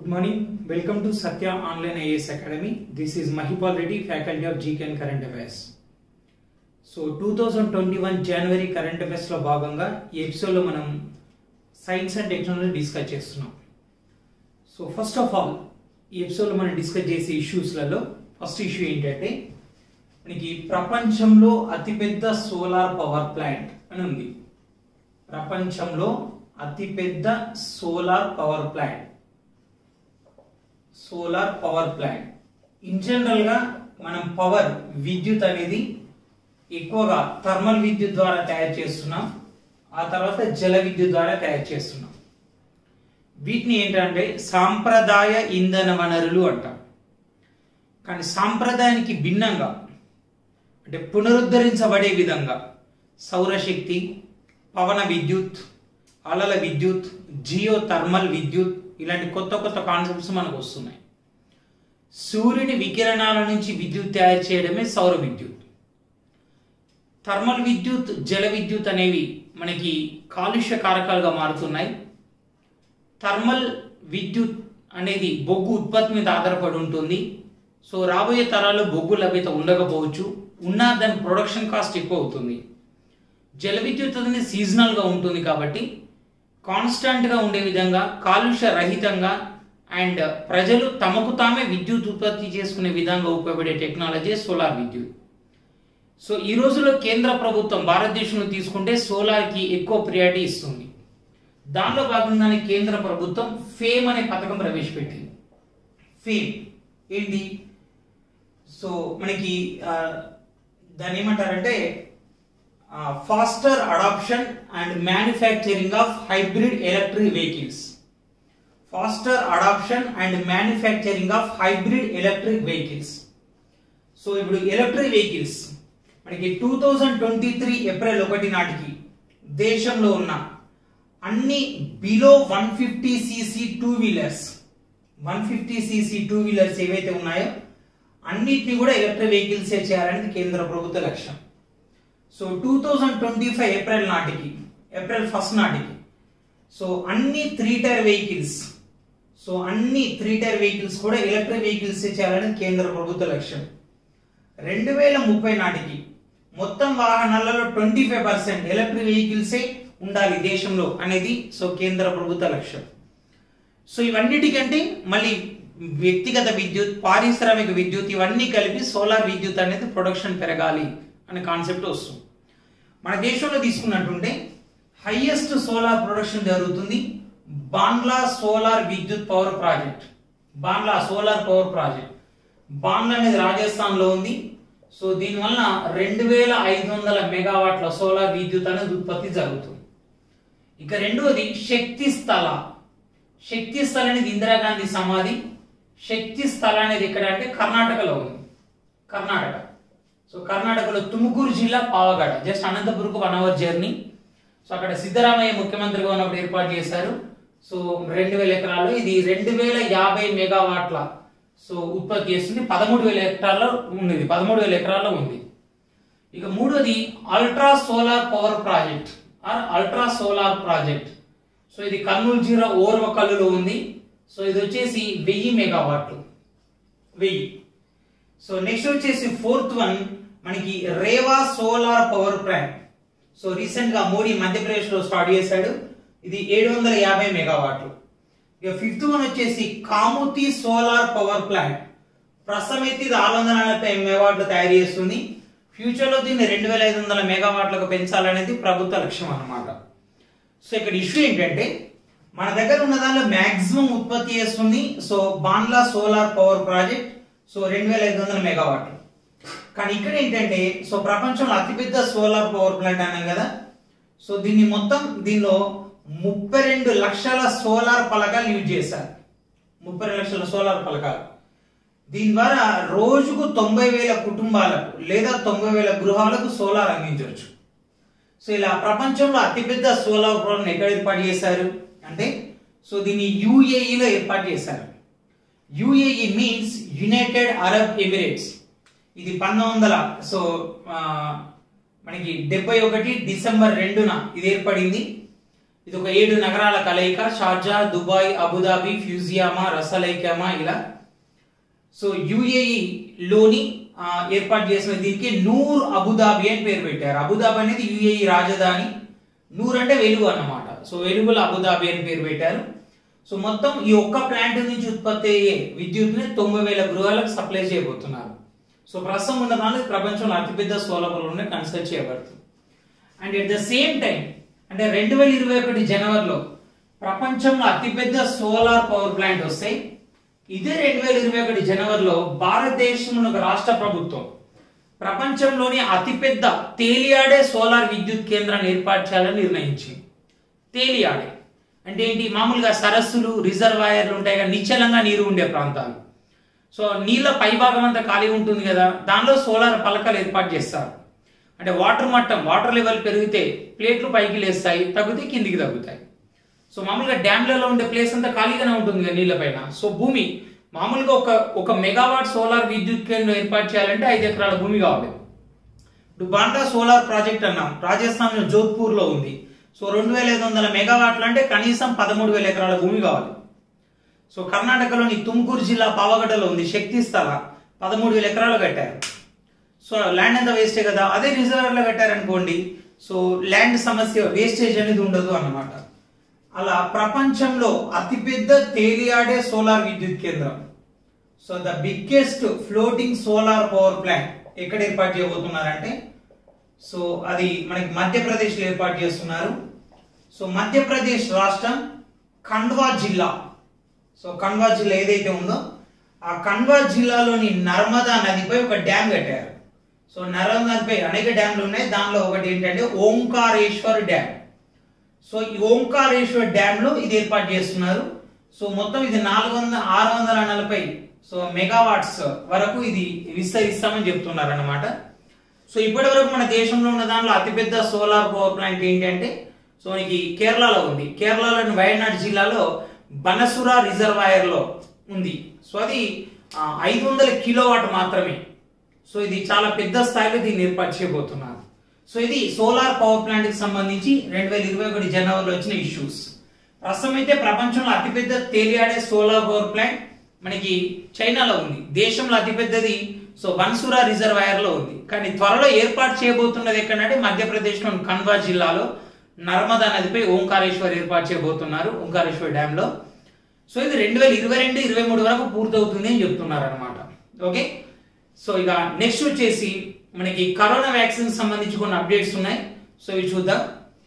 Good morning. Welcome to Satya Online IAS Academy. This is Mahipal Reddy, Faculty of GK and Current Affairs. So two thousand twenty one జనవరి current అఫైర్స్లో భాగంగా ఈ ఎపిసోడ్లో మనం science and technology discuss చేస్తున్నాం so first of all ఈ ఎపిసోడ్లో మనం డిస్కస్ చేసే ఇష్యూస్లలో ఫస్ట్ ఇష్యూ ఏంటంటే మనకి ప్రపంచంలో అతిపెద్ద సోలార్ పవర్ ప్లాంట్ అని ఉంది ప్రపంచంలో అతిపెద్ద solar power plant solar power plant in general గా మనం పవర్ విద్యుత్ అనేది ఎక్కువగా థర్మల్ విద్యుత్ ద్వారా తయారు చేస్తున్నాం ఆ తర్వాత జల విద్యుత్ ద్వారా తయారు చేస్తున్నాం వీటిని ఏంటంటే సాంప్రదాయ ఇంధన వనరులు అంటాం కానీ సాంప్రదాయానికి భిన్నంగా అంటే పునరుద్ధరించబడే విధంగా సౌరశక్తి పవన విద్యుత్ అలల విద్యుత్ జియో థర్మల్ విద్యుత్ ఇలాంటి కొత్త కొత్త కాన్సెప్ట్స్ మనకు వస్తున్నాయి సూర్యుని వికిరణాల నుంచి విద్యుత్ తయారు చేయడమే సౌర విద్యుత్ థర్మల్ విద్యుత్ జల విద్యుత్ అనేవి మనకి కాలుష్య కారకాలుగా మారుతున్నాయి థర్మల్ విద్యుత్ అనేది బొగ్గు ఉత్పత్తి మీద ఆధారపడి ఉంటుంది సో రాబోయే తరాల్లో బొగ్గు లభ్యత ఉండకపోవచ్చు ఉన్నా దాని ప్రొడక్షన్ కాస్ట్ ఎక్కువ అవుతుంది జల విద్యుత్ అనేది సీజనల్గా ఉంటుంది కాబట్టి కాన్స్టాంట్గా ఉండే విధంగా కాలుష్య రహితంగా అండ్ ప్రజలు తమకు తామే విద్యుత్ ఉత్పత్తి చేసుకునే విధంగా ఉపయోగపడే టెక్నాలజీ సోలార్ విద్యుత్ సో ఈ రోజుల్లో కేంద్ర ప్రభుత్వం భారతదేశంలో తీసుకుంటే సోలార్కి ఎక్కువ ప్రియారిటీ ఇస్తుంది దానిలో భాగంగానే కేంద్ర ప్రభుత్వం ఫేమ్ అనే పథకం ప్రవేశపెట్టింది ఫేమ్ ఏంటి సో మనకి ఆ, దాన్ని ఏమంటారంటే faster adoption and manufacturing of hybrid electric vehicles faster adoption and manufacturing of hybrid electric vehicles so ఇప్పుడు ఎలక్ట్రిక్ వెహికల్స్ మనకి two thousand twenty three April ఒకటి నాటికి దేశంలో ఉన్న అన్ని below one fifty CC two wheelers one fifty CC two wheelers ఏవైతే ఉన్నాయో అన్నిటిని కూడా ఎలక్ట్రిక్ వెహికల్స్ చేయాలనేది కేంద్ర ప్రభుత్వ లక్ష్యం so two thousand twenty five April నాటికి ఏప్రిల్ ఫస్ట్ నాటికి సో అన్ని త్రీ టైర్ వెహికల్స్ సో అన్ని త్రీ టైర్ వెహికల్స్ కూడా ఎలక్ట్రిక్ వెహికల్స్ చేయాలని కేంద్ర ప్రభుత్వ లక్ష్యం రెండు వేల ముప్పై నాటికి మొత్తం వాహనాలలో ట్వంటీ ఫైవ్ పర్సెంట్ ఎలక్ట్రిక్ వెహికల్సే ఉండాలి దేశంలో అనేది సో కేంద్ర ప్రభుత్వ లక్ష్యం సో ఇవన్నిటికంటే మళ్ళీ వ్యక్తిగత విద్యుత్ పారిశ్రామిక విద్యుత్ ఇవన్నీ కలిపి సోలార్ విద్యుత్ అనేది ప్రొడక్షన్ పెరగాలి అనే కాన్సెప్ట్ వస్తుంది మన దేశంలో తీసుకున్నట్టుంటే హైయెస్ట్ సోలార్ ప్రొడక్షన్ జరుగుతుంది బాంగ్లా సోలార్ విద్యుత్ power project Bangla solar power project Bangla అనేది రాజస్థాన్ లో ఉంది సో దీనివల్ల రెండు వేల ఐదు వందల మెగావాట్ల సోలార్ విద్యుత్ అనేది ఉత్పత్తి జరుగుతుంది ఇక రెండవది శక్తి స్థల శక్తి స్థల అనేది ఇందిరాగాంధీ సమాధి శక్తి స్థల అనేది ఎక్కడ అంటే కర్ణాటకలో ఉంది కర్ణాటక సో కర్ణాటకలో తుముకూరు జిల్లా పావగడ జస్ట్ అనంతపురకు వన్ అవర్ జర్నీ సో అక్కడ సిద్ధరామయ్య ముఖ్యమంత్రిగా ఉన్నప్పుడు ఏర్పాటు చేశారు సో రెండు వేల ఎకరాల్లో ఇది రెండు వేల యాభై మెగావాట్ల సో ఉత్పత్తి చేస్తుంది పదమూడు వేల హెక్టార్లో ఉంది పదమూడు వేల ఎకరాల్లో ఉంది ఇక మూడోది ultra solar power project or ultra solar project so ఇది కర్నూలు జిల్లా ఓర్వకల్లులో ఉంది సో ఇది వచ్చేసి వెయ్యి మెగావాట్లు వెయ్యి సో నెక్స్ట్ వచ్చేసి ఫోర్త్ వన్ మనకి Rewa solar power plant so recent గా మోడీ మధ్యప్రదేశ్ లో స్టార్ట్ చేశాడు ఇది ఏడు వందల యాభై మెగావాట్లు ఇక ఫిఫ్త్ వన్ వచ్చేసి కాముతి సోలార్ పవర్ ప్లాంట్ ప్రస్తుతం అయితే ఇది ఆరు వందల నలభై మెగావాట్లు తయారు చేస్తుంది ఫ్యూచర్ లో దీన్ని రెండు వేల ఐదు వందల మెగావాట్లకు పెంచాలనేది ప్రభుత్వ లక్ష్యం అన్నమాట సో ఇక్కడ ఇష్యూ ఏంటంటే మన దగ్గర ఉన్న దానిలో మాక్సిమం ఉత్పత్తి చేస్తుంది so Bangla solar power project so రెండు వేల ఐదు వందల మెగావాట్లు కానీ ఇక్కడ ఏంటంటే సో ప్రపంచంలో అతిపెద్ద సోలార్ పవర్ ప్లాంట్ అన్నాం కదా సో దీన్ని మొత్తం దీనిలో ముప్పై రెండు లక్షల సోలార్ పలకాలు యూజ్ చేశారు ముప్పై రెండు లక్షల సోలార్ పలకాలు దీని ద్వారా రోజుకు తొంభై వేల కుటుంబాలకు లేదా తొంభై వేల గృహాలకు సోలార్ అందించవచ్చు సో ఇలా ప్రపంచంలో అతిపెద్ద సోలార్ ప్లాంట్ ఎక్కడ ఏర్పాటు చేశారు అంటే సో దీన్ని యుఏఈలో ఏర్పాటు చేశారు UAE means United Arab Emirates ఇది పంతొమ్మిది వందల సో ఆ, మనకి డెబ్బై ఒకటి డిసెంబర్ రెండున ఇది ఏర్పడింది ఇది ఒక ఏడు నగరాల కలయిక Sharjah Dubai Abu Dhabi Fujairah Ras Al Khaimah ఇలా సో యుఏఈ లోని ఆ, ఏర్పాటు చేసిన దీనికి నూర్ అబుదాబి అని పేరు పెట్టారు అబుదాబి అనేది యుఏఈ రాజధాని నూర్ అంటే వెలుగు అన్నమాట సో వెలుగుల అబుదాబి అని పేరు పెట్టారు సో మొత్తం ఈ ఒక్క ప్లాంట్ నుంచి ఉత్పత్తి అయ్యే విద్యుత్ని తొంభై వేల గృహాలకు సప్లై చేయబోతున్నారు సో ప్రస్తుతం ఉన్న దానిలో ఇది ప్రపంచంలో అతిపెద్ద సోలార్ పవర్ కన్సిడర్ చేయబడుతుంది and at the same time అంటే రెండు వేల ఇరవై ఒకటి జనవరిలో ప్రపంచంలో అతిపెద్ద సోలార్ పవర్ ప్లాంట్ వస్తాయి ఇదే రెండు వేల ఇరవై ఒకటి జనవరిలో భారతదేశంలో ఒక రాష్ట్ర ప్రభుత్వం ప్రపంచంలోని అతిపెద్ద తేలియాడే సోలార్ విద్యుత్ కేంద్రాన్ని ఏర్పాటు చేయాలని నిర్ణయించింది తేలియాడే అంటే ఏంటి మామూలుగా సరస్సులు రిజర్వాయర్లు ఉంటాయి కదా నిశ్చలంగా నీరు ఉండే ప్రాంతాలు సో నీళ్ళ పైభాగం అంతా ఖాళీ ఉంటుంది కదా దానిలో సోలార్ పలకలు ఏర్పాటు చేస్తారు అంటే వాటర్ మట్టం వాటర్ లెవెల్ పెరిగితే ప్లేట్లు పైకి లేస్తాయి తగ్గితే కిందికి తగ్గుతాయి సో మామూలుగా డ్యామ్లలో ఉండే ప్లేస్ అంతా ఖాళీగానే ఉంటుంది కదా నీళ్ళ పైన సో భూమి మామూలుగా ఒక ఒక మెగావాట్ సోలార్ విద్యుత్ కేంద్రం ఏర్పాటు చేయాలంటే ఐదు ఎకరాల భూమి కావాలి ఇప్పుడు బాండా సోలార్ ప్రాజెక్ట్ అన్నాం రాజస్థాన్ జోధ్పూర్ లో ఉంది సో రెండు వేల ఐదు వందల మెగావాట్లు అంటే కనీసం పదమూడు వేల ఎకరాల భూమి కావాలి సో కర్ణాటకలోని తుమ్కూరు జిల్లా పావగడ్డలో ఉంది శక్తి స్థల పదమూడు వేల ఎకరాలు కట్టారు సో ల్యాండ్ అంతా వేస్టే కదా అదే రిజర్వర్లో కట్టారనుకోండి సో ల్యాండ్ సమస్య వేస్టేజ్ అనేది ఉండదు అన్నమాట అలా ప్రపంచంలో అతిపెద్ద తేలియాడే సోలార్ విద్యుత్ కేంద్రం so the biggest floating solar power plant ఎక్కడ ఏర్పాటు చేయబోతున్నారంటే సో అది మనకి మధ్యప్రదేశ్ లో ఏర్పాటు చేస్తున్నారు సో మధ్యప్రదేశ్ రాష్ట్రం ఖండ్వా జిల్లా సో ఖండ్వా జిల్లా ఏదైతే ఉందో ఆ ఖండ్వా జిల్లాలోని నర్మదా నదిపై ఒక డ్యామ్ కట్టారు సో నర్మదా నదిపై అనేక డ్యామ్లు ఉన్నాయి దానిలో ఒకటి ఏంటంటే ఓంకారేశ్వర్ డ్యామ్ సో ఈ ఓంకారేశ్వర్ డ్యామ్ లో ఇది ఏర్పాటు చేస్తున్నారు సో మొత్తం ఇది నాలుగు వందల ఆరు వందల నలభై సో మెగావాట్స్ వరకు ఇది విస్తరిస్తామని చెప్తున్నారు అన్నమాట సో ఇప్పటి వరకు మన దేశంలో ఉన్న దానిలో అతిపెద్ద సోలార్ పవర్ ప్లాంట్ ఏంటంటే సో మనకి కేరళలో ఉంది కేరళలోని వయనాడ్ జిల్లాలో బనసురా రిజర్వాయర్ లో ఉంది సో అది ఐదు వందల కిలోవాట్ మాత్రమే సో ఇది చాలా పెద్ద స్థాయిలో దీన్ని ఏర్పాటు చేయబోతున్నారు సో ఇది సోలార్ పవర్ ప్లాంట్ కి సంబంధించి రెండు వేల ఇరవై ఒకటి జనవరిలో వచ్చిన ఇష్యూస్ ప్రస్తుతం అయితే ప్రపంచంలో అతిపెద్ద తేలియాడే సోలార్ పవర్ ప్లాంట్ మనకి చైనాలో ఉంది దేశంలో అతిపెద్దది సో బన్సురా రిజర్వాయర్ లో ఉంది కానీ త్వరలో ఏర్పాటు చేయబోతున్నది ఎక్కడంటే మధ్యప్రదేశ్ లోని కన్వా జిల్లాలో నర్మదా నదిపై ఓంకారేశ్వర్ ఏర్పాటు చేయబోతున్నారు ఓంకారేశ్వర్ డ్యామ్ లో సో ఇది రెండు వేల ఇరవై రెండు ఇరవై మూడు వరకు పూర్తవుతుంది అని చెప్తున్నారు అనమాట ఓకే సో ఇక నెక్స్ట్ వచ్చేసి మనకి కరోనా వ్యాక్సిన్ సంబంధించి కొన్ని అప్డేట్స్ ఉన్నాయి సో ఇవి చూద్దాం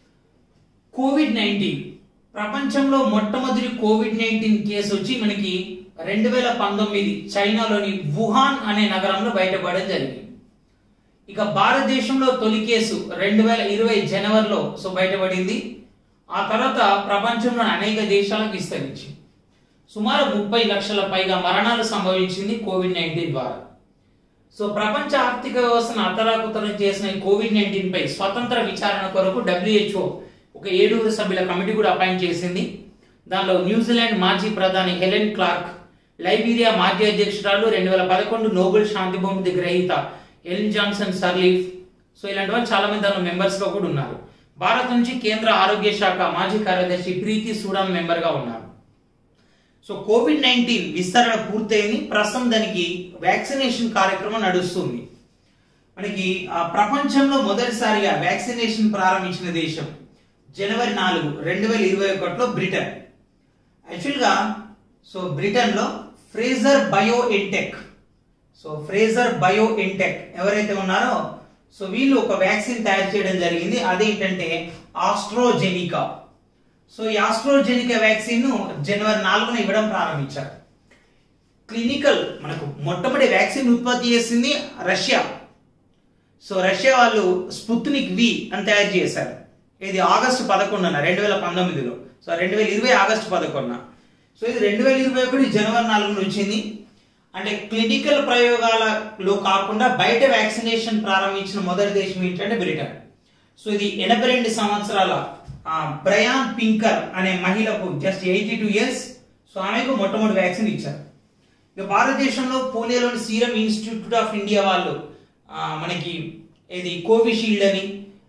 కోవిడ్ నైన్టీన్ ప్రపంచంలో మొట్టమొదటి కోవిడ్ నైన్టీన్ కేసు వచ్చి మనకి రెండు వేల పంతొమ్మిది చైనాలోని వుహాన్ అనే నగరంలో బయటపడడం జరిగింది ఇక భారతదేశంలో తొలి కేసు రెండు వేల ఇరవై జనవరిలో సో బయటపడింది ఆ తర్వాత ప్రపంచంలోని అనేక దేశాలకు విస్తరించింది సుమారు ముప్పై లక్షల పైగా మరణాలు సంభవించింది కోవిడ్ నైన్టీన్ ద్వారా సో ప్రపంచ ఆర్థిక వ్యవస్థను అతలాకుతలం చేసిన ఈ కోవిడ్ నైన్టీన్ పై స్వతంత్ర విచారణ కొరకు డబ్ల్యూహెచ్ఓ ఒక ఏడుగురు సభ్యుల కమిటీ కూడా అపాయింట్ చేసింది దానిలో న్యూజిలాండ్ మాజీ ప్రధాని హెలెన్ క్లార్క్ లైబీరియా మాజీ అధ్యక్షురాలు రెండు వేల పదకొండు నోబెల్ శాంతి బహుమతి గ్రహీత ఎలిన్ జాన్సన్ సర్లీఫ్ సో ఇలాంటి వాళ్ళు చాలా మంది దానిలో మెంబర్స్ గా కూడా ఉన్నారు భారత్ నుంచి కేంద్ర ఆరోగ్య శాఖ మాజీ కార్యదర్శి ప్రీతి సూడాన్ మెంబర్ గా ఉన్నారు సో కోవిడ్ నైన్టీన్ విస్తరణ పూర్తయింది ప్రస్తుతం దానికి వ్యాక్సినేషన్ కార్యక్రమం నడుస్తుంది మనకి ఆ ప్రపంచంలో మొదటిసారిగా వ్యాక్సినేషన్ ప్రారంభించిన దేశం జనవరి నాలుగు రెండు వేల ఇరవై ఒకటిలో బ్రిటన్ యాక్చువల్గా సో బ్రిటన్లో Pfizer BioNTech so Pfizer BioNTech ఎవరైతే ఉన్నారో సో వీళ్ళు ఒక వ్యాక్సిన్ తయారు చేయడం జరిగింది అదేంటంటే ఆస్ట్రోజెనికా సో ఈ ఆస్ట్రోజెనికా వ్యాక్సిన్ ను జనవరి నాలుగున ఇవ్వడం ప్రారంభించారు క్లినికల్ మనకు మొట్టమొదటి వ్యాక్సిన్ ఉత్పత్తి చేసింది రష్యా సో రష్యా వాళ్ళు స్పుత్నిక్ వి అని తయారు చేశారు ఇది ఆగస్టు పదకొండున రెండు వేల పంతొమ్మిదిలో సో రెండు వేల ఇరవై ఆగస్టు పదకొండున సో ఇది రెండు వేల ఇరవై ఒకటి జనవరి నాలుగున వచ్చింది అంటే క్లినికల్ ప్రయోగాలలో కాకుండా బయట వ్యాక్సినేషన్ ప్రారంభించిన మొదటి దేశం ఏంటంటే బ్రిటన్ సో ఇది ఎనభై రెండు సంవత్సరాల ఆ, బ్రయాన్ పింకర్ అనే మహిళకు just eighty two years so ఆమెకు మొట్టమొదటి వ్యాక్సిన్ ఇచ్చారు ఇక భారతదేశంలో పూణేలోని సీరం ఇన్స్టిట్యూట్ ఆఫ్ ఇండియా వాళ్ళు ఆ, మనకి ఇది కోవిషీల్డ్ అని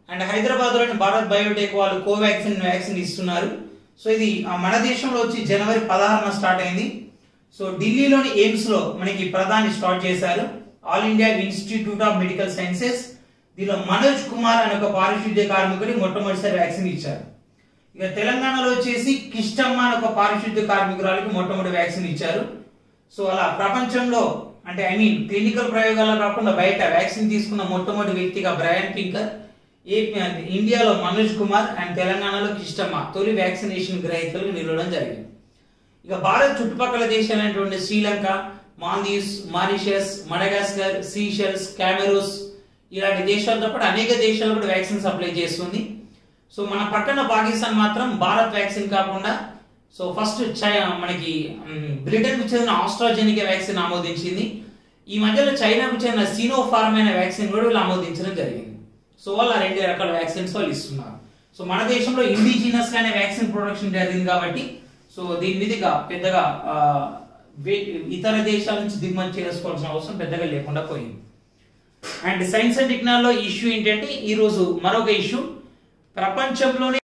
అండ్ హైదరాబాద్ లోని భారత్ బయోటెక్ వాళ్ళు కోవాక్సిన్ వ్యాక్సిన్ ఇస్తున్నారు సో ఇది ఆ, మన దేశంలో వచ్చి జనవరి పదహారున స్టార్ట్ అయింది సో ఢిల్లీలోని ఎయిమ్స్ లో మనకి ప్రధాని స్టార్ట్ చేశారు All India Institute of Medical Sciences దీనిలో మనోజ్ కుమార్ అనే ఒక పారిశుద్ధ్య కార్మికుడి మొట్టమొదటిసారి వ్యాక్సిన్ ఇచ్చారు ఇక తెలంగాణలో వచ్చేసి కిష్టమ్మ అనే ఒక పారిశుద్ధ్య కార్మికురాలకి మొట్టమొదటి వ్యాక్సిన్ ఇచ్చారు సో అలా ప్రపంచంలో అంటే ఐ మీన్ క్లినికల్ ప్రయోగాల్లో కాకుండా బయట వ్యాక్సిన్ తీసుకున్న మొట్టమొదటి వ్యక్తిగా బ్రయాన్ పింకర్ ఏపీ ఇండియాలో మనోజ్ కుమార్ అండ్ తెలంగాణలో కిష్టమ్మ తొలి వ్యాక్సినేషన్ గ్రహీతలు నిలవడం జరిగింది ఇక భారత్ చుట్టుపక్కల దేశాలైనటువంటి Sri Lanka Maldives Mauritius Madagascar Seychelles Comoros ఇలాంటి దేశాలతో పాటు అనేక దేశాలు కూడా వ్యాక్సిన్ సప్లై చేస్తుంది సో మన పక్కన పాకిస్తాన్ మాత్రం భారత్ వ్యాక్సిన్ కాకుండా సో ఫస్ట్ మనకి బ్రిటన్ కు చెందిన ఆస్ట్రాజెనికా వ్యాక్సిన్ ఆమోదించింది ఈ మధ్యలో చైనాకు చెందిన సీనో ఫార్మ్ అయిన వ్యాక్సిన్ కూడా వీళ్ళు ఆమోదించడం జరిగింది సో వాళ్ళ రెండు రకాల వ్యాక్సిన్స్ వాళ్ళు ఇస్తున్నారు సో మన దేశంలో ఇండిజినస్ గానే వ్యాక్సిన్ ప్రొడక్షన్ జరిగింది కాబట్టి సో దీని మీదుగా పెద్దగా ఆ, వే- ఇతర దేశాల నుంచి దిగుమతి చేసుకోవాల్సిన అవసరం పెద్దగా లేకుండా పోయింది and science and technology issue ఏంటంటే ఈ రోజు మరొక ఇష్యూ ప్రపంచంలోనే